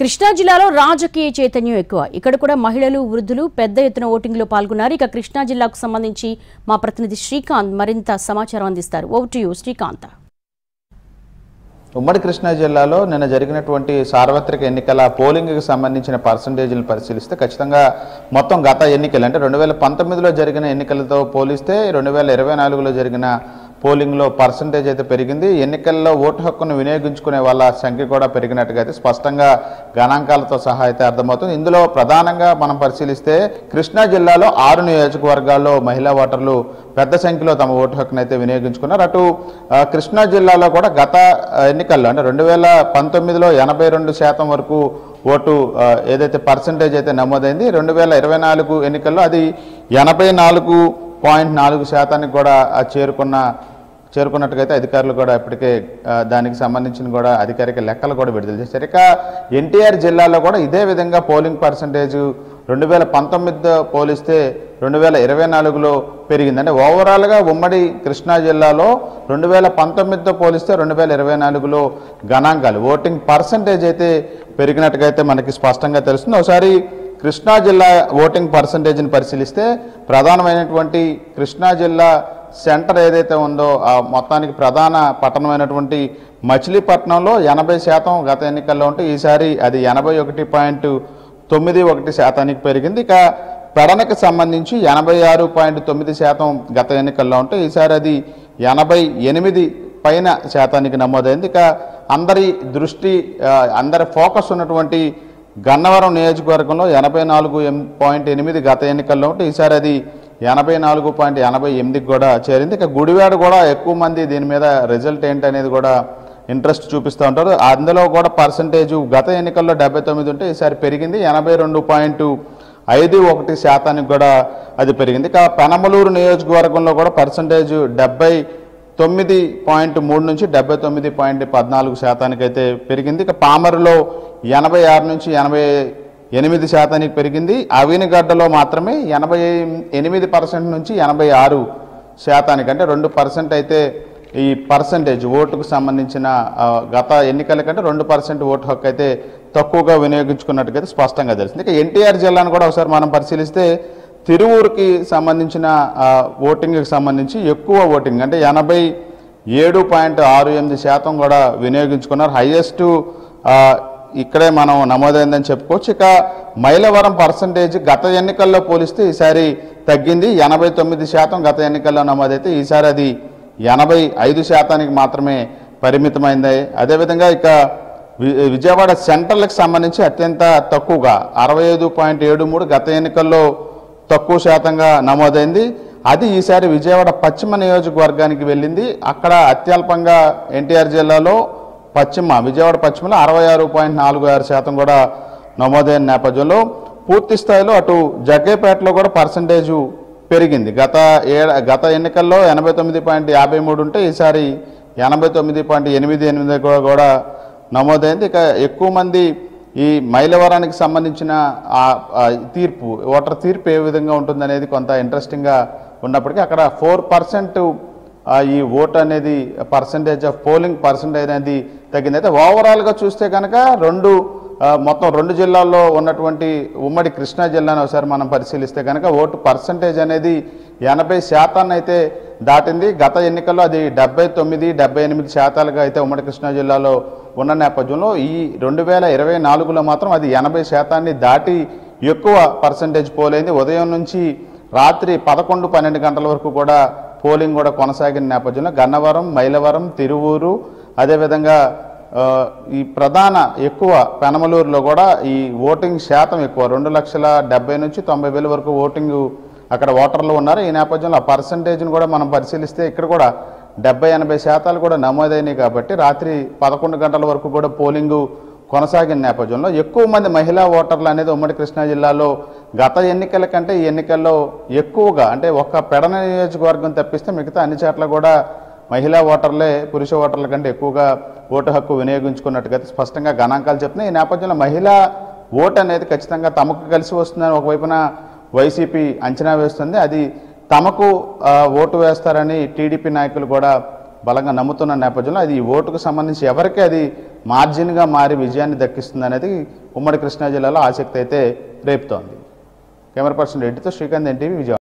కృష్ణా జిల్లాలో రాజకీయ చైతన్యం ఎక్కువ ఇక్కడ కూడా మహిళలు వృద్ధులు పెద్ద ఎత్తున ఓటింగ్లో పాల్గొన్నారు ఇక కృష్ణా జిల్లాకు సంబంధించి మా ప్రతినిధి శ్రీకాంత్ మరింత సమాచారం అందిస్తారు ఓవర్ టు యూ శ్రీకాంత్ ఉమ్మడి కృష్ణా జిల్లాలో నిన్న జరిగినటువంటి సార్వత్రిక ఎన్నికల పోలింగ్కి సంబంధించిన పర్సంటేజ్లను పరిశీలిస్తే ఖచ్చితంగా మొత్తం గత ఎన్నికలు అంటే రెండు వేల పంతొమ్మిదిలో జరిగిన ఎన్నికలతో పోలిస్తే రెండు వేల ఇరవై నాలుగులో జరిగిన పోలింగ్లో పర్సంటేజ్ అయితే పెరిగింది ఎన్నికల్లో ఓటు హక్కును వినియోగించుకునే వాళ్ళ సంఖ్య కూడా పెరిగినట్టుగా అయితే స్పష్టంగా గణాంకాలతో సహా అయితే అర్థమవుతుంది ఇందులో ప్రధానంగా మనం పరిశీలిస్తే కృష్ణా జిల్లాలో ఆరు నియోజకవర్గాల్లో మహిళా ఓటర్లు పెద్ద సంఖ్యలో తమ ఓటు హక్కును అయితే వినియోగించుకున్నారు అటు ఆ, కృష్ణా జిల్లాలో కూడా గత ఆ, ఎన్నికల్లో అంటే రెండు వేల పంతొమ్మిదిలో ఎనభై రెండు శాతం వరకు ఓటు ఆ, ఏదైతే పర్సంటేజ్ అయితే నమోదైంది రెండు వేల ఇరవై నాలుగు ఎన్నికల్లో అది ఎనభై నాలుగు పాయింట్ నాలుగు శాతానికి కూడా ఆ, చేరుకున్న చేరుకున్నట్టుగైతే అధికారులు కూడా ఇప్పటికే ఆ, దానికి సంబంధించిన కూడా అధికారిక లెక్కలు కూడా విడుదల చేశారు ఇక ఎన్టీఆర్ జిల్లాలో కూడా ఇదే విధంగా పోలింగ్ పర్సంటేజ్ రెండు వేల పంతొమ్మిదితో పోలిస్తే రెండు వేల ఇరవై నాలుగులో పెరిగింది అంటే ఓవరాల్గా ఉమ్మడి కృష్ణా జిల్లాలో రెండు వేల పంతొమ్మిదితో పోలిస్తే రెండు వేల ఇరవై నాలుగులో గణాంకాలు ఓటింగ్ పర్సంటేజ్ అయితే పెరిగినట్టుగా అయితే మనకి స్పష్టంగా తెలుస్తుంది ఒకసారి కృష్ణా జిల్లా ఓటింగ్ పర్సంటేజ్ని పరిశీలిస్తే ప్రధానమైనటువంటి కృష్ణా జిల్లా సెంటర్ ఏదైతే ఉందో ఆ మొత్తానికి ప్రధాన పట్టణమైనటువంటి మచిలీపట్నంలో ఎనభై శాతం గత ఎన్నికల్లో ఉంటే ఈసారి అది ఎనభై ఒకటి పాయింట్ తొమ్మిది ఒకటి శాతానికి పెరిగింది ఇక పెడనకి సంబంధించి ఎనభై ఆరు పాయింట్ తొమ్మిది శాతం గత ఎన్నికల్లో ఉంటే ఈసారి అది ఎనభై ఎనిమిది పైన శాతానికి నమోదైంది ఇక అందరి దృష్టి ఆ, అందరి ఫోకస్ ఉన్నటువంటి గన్నవరం నియోజకవర్గంలో ఎనభై నాలుగు ఎం పాయింట్ ఎనిమిది గత ఎన్నికల్లో ఉంటే ఈసారి అది ఎనభై నాలుగు పాయింట్ ఎనభై ఎనిమిదికి కూడా చేరింది ఇక గుడివాడ కూడా ఎక్కువ మంది దీని మీద రిజల్ట్ ఏంటి అనేది కూడా ఇంట్రెస్ట్ చూపిస్తూ ఉంటారు అందులో కూడా పర్సంటేజ్ గత ఎన్నికల్లో డెబ్బై తొమ్మిది ఉంటే ఈసారి పెరిగింది ఎనభై రెండు పాయింట్ ఐదు ఒకటి శాతానికి కూడా అది పెరిగింది ఇక పెనమలూరు నియోజకవర్గంలో కూడా పర్సంటేజ్ డెబ్బై తొమ్మిది పాయింట్ మూడు నుంచి డెబ్బై తొమ్మిది పాయింట్ పద్నాలుగు శాతానికి అయితే పెరిగింది ఇక పామరులో ఎనభై ఆరు నుంచి ఎనభై ఎనిమిది శాతానికి పెరిగింది అవినిగడ్డలో మాత్రమే ఎనభై ఎనిమిది పర్సెంట్ నుంచి ఎనభై ఆరు శాతానికి అంటే రెండు పర్సెంట్ అయితే ఈ పర్సంటేజ్ ఓటుకు సంబంధించిన ఆ, గత ఎన్నికల కంటే రెండు పర్సెంట్ ఓటు హక్కు అయితే తక్కువగా వినియోగించుకున్నట్టుగా స్పష్టంగా తెలిసింది ఇక ఎన్టీఆర్ జిల్లాను కూడా ఒకసారి మనం పరిశీలిస్తే తిరువూరుకి సంబంధించిన ఆ, ఓటింగ్కి సంబంధించి ఎక్కువ ఓటింగ్ అంటే ఎనభై ఏడు పాయింట్ ఆరు ఎనిమిది శాతం కూడా వినియోగించుకున్నారు హైయెస్ట్ ఇక్కడే మనం నమోదైందని చెప్పుకోవచ్చు ఇక మైలవరం పర్సంటేజ్ గత ఎన్నికల్లో పోలిస్తే ఈసారి తగ్గింది ఎనభై తొమ్మిది శాతం గత ఎన్నికల్లో నమోదైతే ఈసారి అది ఎనభై ఐదు శాతానికి మాత్రమే పరిమితమైంది అదేవిధంగా ఇక వి- విజయవాడ సెంట్రల్కి సంబంధించి అత్యంత తక్కువగా అరవై ఐదు పాయింట్ ఏడు మూడు గత ఎన్నికల్లో తక్కువ శాతంగా నమోదైంది అది ఈసారి విజయవాడ పశ్చిమ నియోజకవర్గానికి వెళ్ళింది అక్కడ అత్యల్పంగా ఎన్టీఆర్ జిల్లాలో పశ్చిమ విజయవాడ పశ్చిమలో అరవై ఆరు పాయింట్ నాలుగు ఆరు శాతం కూడా నమోదైన నేపథ్యంలో పూర్తి స్థాయిలో అటు జగ్గేపేటలో కూడా పర్సంటేజు పెరిగింది గత ఏ గత ఎన్నికల్లో ఎనభై తొమ్మిది పాయింట్ యాభై మూడు ఉంటే ఈసారి ఎనభై తొమ్మిది పాయింట్ ఎనిమిది ఎనిమిది కూడా కూడా నమోదైంది ఇక ఎక్కువ మంది ఈ మైలవరానికి సంబంధించిన ఆ ఆ తీర్పు ఓటర్ తీర్పు ఏ విధంగా ఉంటుందనేది కొంత ఇంట్రెస్టింగ్గా ఉన్నప్పటికీ అక్కడ ఫోర్ పర్సెంట్ ఈ ఓట్ అనేది పర్సంటేజ్ ఆఫ్ పోలింగ్ పర్సంటేజ్ అనేది తగ్గింది అయితే ఓవరాల్గా చూస్తే కనుక రెండు ఆ, మొత్తం రెండు జిల్లాల్లో ఉన్నటువంటి ఉమ్మడి కృష్ణా జిల్లాను ఒకసారి మనం పరిశీలిస్తే కనుక ఓటు పర్సంటేజ్ అనేది ఎనభై శాతాన్ని అయితే దాటింది గత ఎన్నికల్లో అది డెబ్బై తొమ్మిది డెబ్బై ఎనిమిది శాతాలుగా అయితే ఉమ్మడి కృష్ణా జిల్లాలో ఉన్న నేపథ్యంలో ఈ రెండు వేల ఇరవై నాలుగులో మాత్రం అది ఎనభై శాతాన్ని దాటి ఎక్కువ పర్సంటేజ్ పోలైంది ఉదయం నుంచి రాత్రి పదకొండు పన్నెండు గంటల వరకు కూడా పోలింగ్ కూడా కొనసాగిన నేపథ్యంలో గన్నవరం మైలవరం తిరువూరు అదేవిధంగా ఆ, ఈ ప్రధాన ఎక్కువ పెనమలూరులో కూడా ఈ ఓటింగ్ శాతం ఎక్కువ రెండు లక్షల డెబ్బై నుంచి తొంభై వేల వరకు ఓటింగ్ అక్కడ ఓటర్లు ఉన్నారు ఈ నేపథ్యంలో ఆ పర్సంటేజ్ని కూడా మనం పరిశీలిస్తే ఇక్కడ కూడా డెబ్బై ఎనభై శాతాలు కూడా నమోదైనాయి కాబట్టి రాత్రి పదకొండు గంటల వరకు కూడా పోలింగు కొనసాగిన నేపథ్యంలో ఎక్కువ మంది మహిళా ఓటర్లు అనేది ఉమ్మడి కృష్ణా జిల్లాలో గత ఎన్నికల కంటే ఈ ఎన్నికల్లో ఎక్కువగా అంటే ఒక్క పెడన నియోజకవర్గం తప్పిస్తే మిగతా అన్ని చోట్ల కూడా మహిళా ఓటర్లే పురుష ఓటర్ల కంటే ఎక్కువగా ఓటు హక్కు వినియోగించుకున్నట్టుగా అయితే స్పష్టంగా గణాంకాలు చెప్తున్నాయి ఈ నేపథ్యంలో మహిళా ఓటు అనేది ఖచ్చితంగా తమకు కలిసి వస్తుందని ఒకవైపున వైసీపీ అంచనా వేస్తుంది అది తమకు ఆ, ఓటు వేస్తారని టీడీపీ నాయకులు కూడా బలంగా నమ్ముతున్న నేపథ్యంలో అది ఈ ఓటుకు సంబంధించి ఎవరికి అది మార్జిన్గా మారి విజయాన్ని దక్కిస్తుంది అనేది ఉమ్మడి కృష్ణా జిల్లాలో ఆసక్తి అయితే రేపుతోంది కెమెరా పర్సన్ రెడ్డితో శ్రీకాంత్ ఎన్టీవీ విజయవాడ